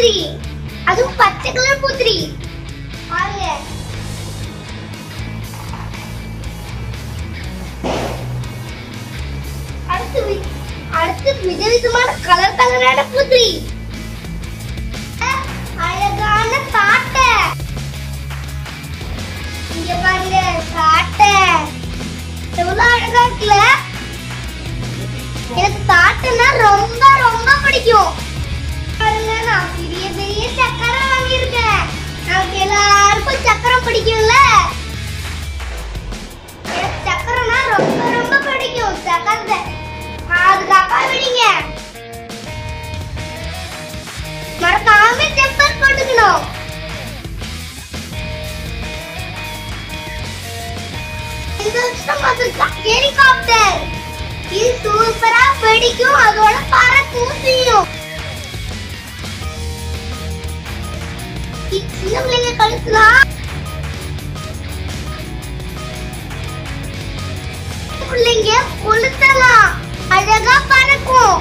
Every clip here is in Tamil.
பூத்திரி அதுவும் பச்சை கலர் பூத்திரி பாருங்க அடுத்து வி- அடுத்து விதவிதமான கலர் கலரான பூத்திரி அழகான சாட்டை இங்க பாருங்க சாட்டை எவ்வளவு அழகா இருக்குல்ல எனக்கு சாட்டைன்னா ரொம்ப ரொம்ப பிடிக்கும் பாருங்க நான் பெரிய பெரிய சக்கரம் வாங்கியிருக்கேன் நமக்கு எல்லாருக்கும் சக்கரம் பிடிக்கும்ல எனக்கு சக்கரம்னா ரொம்ப ரொம்ப பிடிக்கும் சக்கரத்தை பாதுகாப்பா விடுங்க மறக்காம செப்பல் போட்டுக்கணும் இந்த வருஷம் வந்திருக்கா ஹெலிகாப்டர் இது சூப்பரா வெடிக்கும் அதோட பறக்கும் செய்யும் இது சின்ன பிள்ளைங்க கழுத்துலாம் பிள்ளைங்க கொளுத்தலாம் அழகா பறக்கும்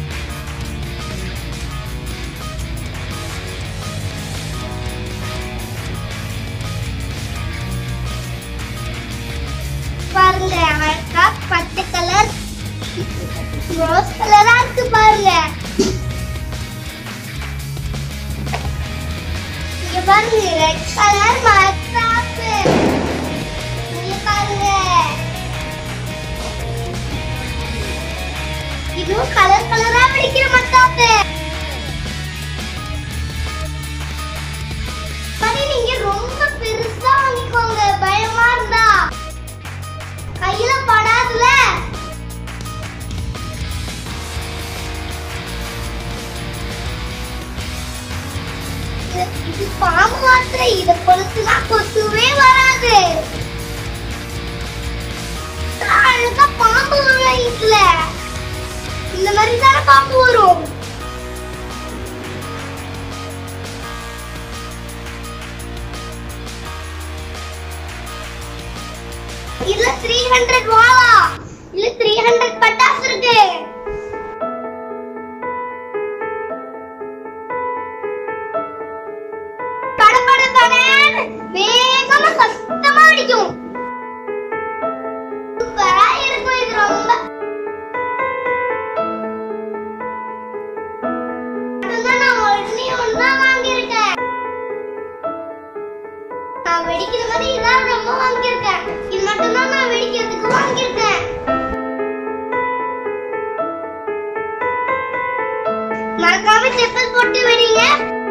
பாருங்க அழகா பச்சை கலர் ரோஸ் கலரா இருக்கு பாருங்க இங்க பாருங்க ரெட் கலர் மத்தாப்பு இங்க பாருங்க இதுவும் கலர் கலரா வெடிக்கிற மத்தாப்பு பாரு, நீங்க ரொம்ப பெருசா வாங்கிக்கோங்க பயமா இருந்தா கையில படாதுல இது- இது பாம்பு மாத்திரை இத பொறுத்துனா கொசுவே வராது அழகா பாம்பு வரும் இதுல இந்த மாதிரி தானே பாம்பு வரும் இதுல த்ரீ ஹண்ட்ரட் வாவா இல்ல த்ரீ ஹண்ட்ரட் பட்டாசு இருக்கு படபட படன்னு வேகமா சத்தமா அடிக்கும் சூப்பரா இருக்கும் இது ரொம்ப அதுதான் நான் ஒண்ணே ஒண்ணுதான் வாங்கியிருக்கேன் நான் வெடிக்கிற மாதிரி இதான் ரொம்ப வாங்கியிருக்கேன் இது மட்டும்தான் நான் வெடிக்கிறதுக்கு வாங்கியிருக்கேன் மறக்காம செப்பல் போட்டு வெடிங்க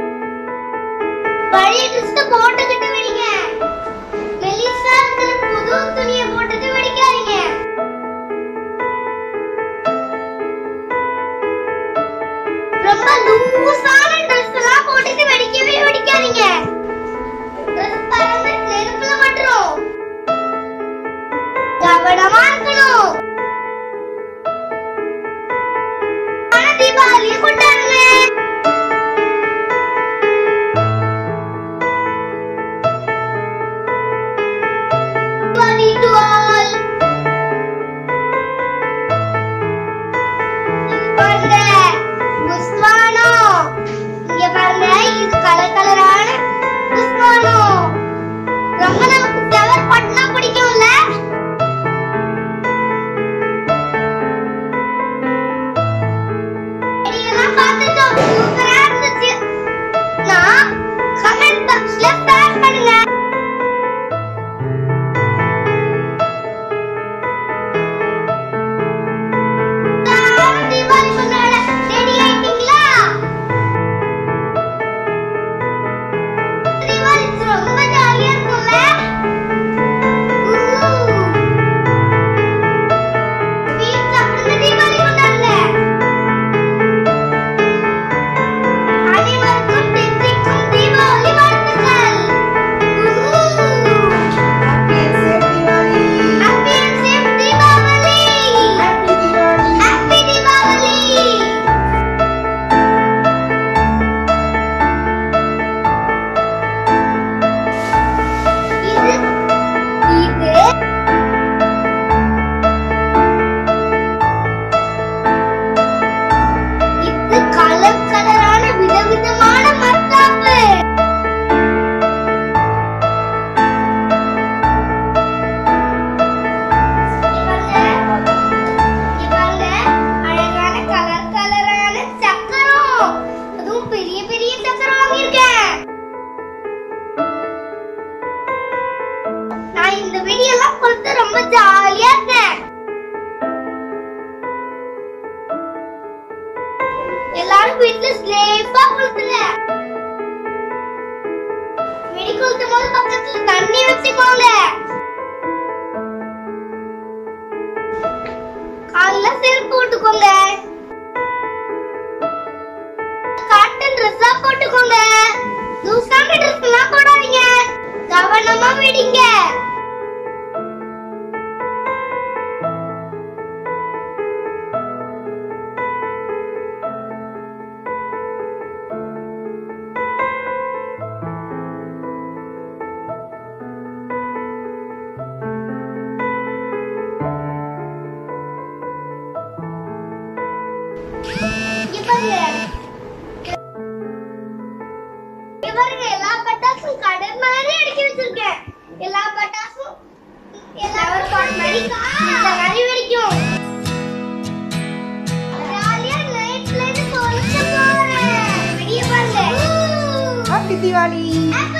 பழைய ட்ரெஸ் போட்டுக்கிட்டு வெடிங்க மெலிசா இருக்கிற புது துணியை போட்டுட்டு வெடிக்காதீங்க ரொம்ப லூசான ட்ரெஸ் எல்லாம் போட்டுட்டு வெடிக்கவே வெடிக்காதீங்க ட்ரெஸ் பறந்து நெருப்புல பட்டுரும் கவனமா இருக்கணும் ஆனா தீபாவளியை கொண்டாடுங்க Twenty to all. பாருங்க புஷ்வானோ இங்க பாருங்க இது கலர் கலரான புஷ்வானோ ரொம்ப நமக்கு ஃப்ளவர் பட்னா பிடிக்கும்ல வெடியெல்லாம் கொளுத்து ரொம்ப ஜாலியா இருக்கேன் எல்லாரும் வீட்டுல சேஃபா கொளுத்துங்க வெடி கொளுத்தும் போது பக்கத்துல தண்ணி வச்சுக்கோங்க கால்ல செருப்பு போட்டுக்கோங்க காட்டன் ட்ரெஸ்ஸா போட்டுக்கோங்க லூசான ட்ரெஸ் எல்லாம் போடாதீங்க கவனமா விடுங்க இங்க பாருங்க இங்க பாருங்க எல்லா பட்டாசும் கடல் மாதிரி அடுக்கி வச்சிருக்கேன் எல்லா பட்டாசும் எல்லா பாட் மாதிரி இந்த மாதிரி வெடிக்கும் ஜாலியா நைட்ல இருந்து கொளுத்த போறேன் வெளிய பாருங்க ஹாப்பி தீபாவளி Happy